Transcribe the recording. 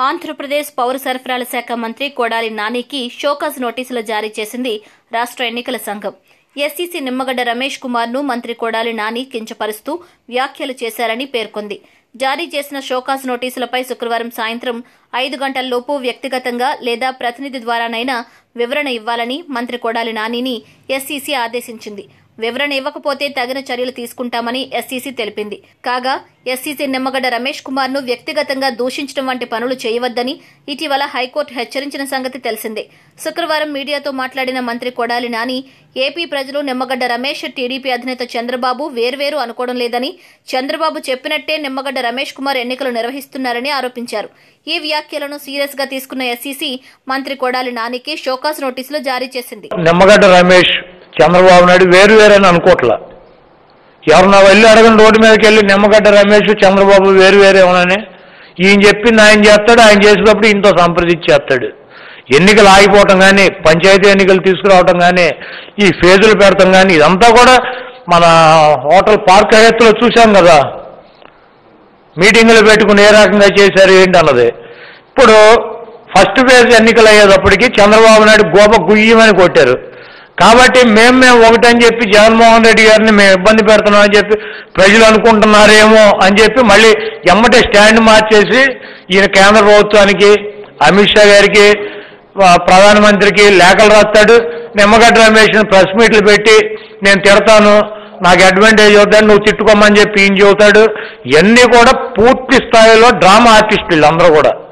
ఆంధ్రప్రదేశ్ పౌర సరఫరాల శాఖ మంత్రి కొడాలి నానికి షోకాజ్ నోటీసులు జారీ చేసింది రాష్ట్ర ఎన్నికల సంఘం ఎస్సీసీ నిమ్మగడ్డ రమేష్ కుమార్ ను మంత్రి కొడాలి నాని కించపరుస్తూ వ్యాఖ్యలు చేశారని పేర్కొంది జారీ చేసిన షోకాజ్ నోటీసులపై శుక్రవారం సాయంత్రం ఐదు గంటల్లోపు వ్యక్తిగతంగా లేదా ప్రతినిధి ద్వారానైనా వివరణ ఇవ్వాలని మంత్రి కొడాలి నానిని ఎస్సీసీ ఆదేశించింది వివరణ ఇవ్వకపోతే తగిన చర్యలు తీసుకుంటామని ఎస్సీసీ తెలిపింది కాగా ఎస్సీసీ నిమ్మగడ్డ రమేష్ కుమార్ ను వ్యక్తిగతంగా దూషించడం వంటి పనులు చేయవద్దని ఇటీవల హైకోర్టు హెచ్చరించిన సంగతి తెలిసిందే శుక్రవారం మీడియాతో మాట్లాడిన మంత్రి కొడాలి నాని ఏపీ ప్రజలు నిమ్మగడ్డ రమేష్ టీడీపీ అధినేత చంద్రబాబు వేర్వేరు అనుకోవడం లేదని చంద్రబాబు చెప్పినట్టే నిమ్మగడ్డ రమేష్ కుమార్ ఎన్నికలు నిర్వహిస్తున్నారని ఆరోపించారు ఈ వ్యాఖ్యలను సీరియస్ గా తీసుకున్న ఎస్సీసీ మంత్రి కొడాలి నానికి షోకాస్ నోటీసులు జారీ చేసింది నిమ్మగడ్డ రమేష్ చంద్రబాబు నాయుడు వేరు వేరని అనుకోవట్లా ఎవరన్నా వెళ్ళి అడగని రోడ్డు మీదకి వెళ్ళి నిమ్మగడ్డ రమేష్ చంద్రబాబు వేరు వేరేమోనని ఈయన చెప్పింది ఆయన చేస్తాడు ఆయన చేసినప్పుడు ఈయనతో సంప్రదించేస్తాడు ఎన్నికలు ఆగిపోవటం కానీ పంచాయతీ ఎన్నికలు తీసుకురావటం కానీ ఈ ఫేజులు పెడతాం కానీ ఇదంతా కూడా మన హోటల్ పార్క్ హయత్తులో చూసాం కదా మీటింగులు పెట్టుకుని ఏ రకంగా చేశారు ఏంటి అన్నది ఇప్పుడు ఫస్ట్ ఫేజ్ ఎన్నికలు అయ్యేటప్పటికి చంద్రబాబు నాయుడు గోప గుయ్యమని కొట్టారు కాబట్టి మేము మేము ఒకటని చెప్పి జగన్మోహన్ రెడ్డి గారిని మేము ఇబ్బంది పెడుతున్నాం అని చెప్పి ప్రజలు అనుకుంటున్నారేమో అని చెప్పి మళ్ళీ ఎమ్మటే స్టాండ్ మార్చేసి ఈయన కేంద్ర ప్రభుత్వానికి అమిత్ షా గారికి ఆ, ప్రధానమంత్రికి లేఖలు రాస్తాడు నిమ్మగడ్డ రమేష్ ప్రెస్ మీట్లు పెట్టి నేను తిడతాను నాకు అడ్వాంటేజ్ అవుతాను నువ్వు తిట్టుకోమని చెప్పి ఈయన చెబుతాడు ఇవన్నీ కూడా పూర్తి స్థాయిలో డ్రామా ఆర్టిస్టులు అందరూ కూడా